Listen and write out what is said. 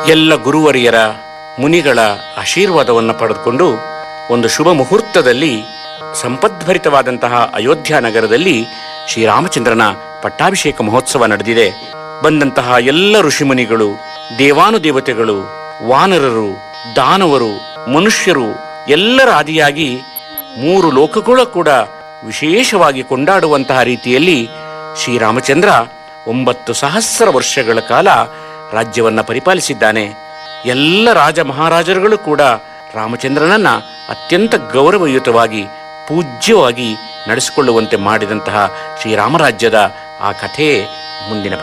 ಎಲ್ಲ ಗುರುವರಿಯರ ಮುನಿಗಳ ಆಶೀರ್ವಾದವನ್ನು ಪಡೆದುಕೊಂಡು ಒಂದು ಶುಭ ಮುಹೂರ್ತದಲ್ಲಿ ಸಂಪದ್ಭರಿತವಾದಂತಹ ಅಯೋಧ್ಯ ನಗರದಲ್ಲಿ ಶ್ರೀರಾಮಚಂದ್ರನ ಪಟ್ಟಾಭಿಷೇಕ ಮಹೋತ್ಸವ ನಡೆದಿದೆ ಬಂದಂತಹ ಎಲ್ಲ ಋಷಿಮುನಿಗಳು ದೇವಾನುದೇವತೆಗಳು ವಾನರರು ದಾನವರು ಮನುಷ್ಯರು ಎಲ್ಲರ ಆದಿಯಾಗಿ ಮೂರು ಲೋಕಗಳ ಕೂಡ ವಿಶೇಷವಾಗಿ ಕೊಂಡಾಡುವಂತಹ ರೀತಿಯಲ್ಲಿ ಶ್ರೀರಾಮಚಂದ್ರ ಒಂಬತ್ತು ಸಹಸ್ರ ವರ್ಷಗಳ ಕಾಲ ರಾಜ್ಯವನ್ನ ಪರಿಪಾಲಿಸಿದ್ದಾನೆ ಎಲ್ಲ ರಾಜ ಮಹಾರಾಜರುಗಳು ಕೂಡ ರಾಮಚಂದ್ರನನ್ನ ಅತ್ಯಂತ ಗೌರವಯುತವಾಗಿ ಪೂಜ್ಯವಾಗಿ ನಡೆಸಿಕೊಳ್ಳುವಂತೆ ಮಾಡಿದಂತಹ ಶ್ರೀರಾಮರಾಜ್ಯದ ಆ ಕಥೆ ಮುಂದಿನ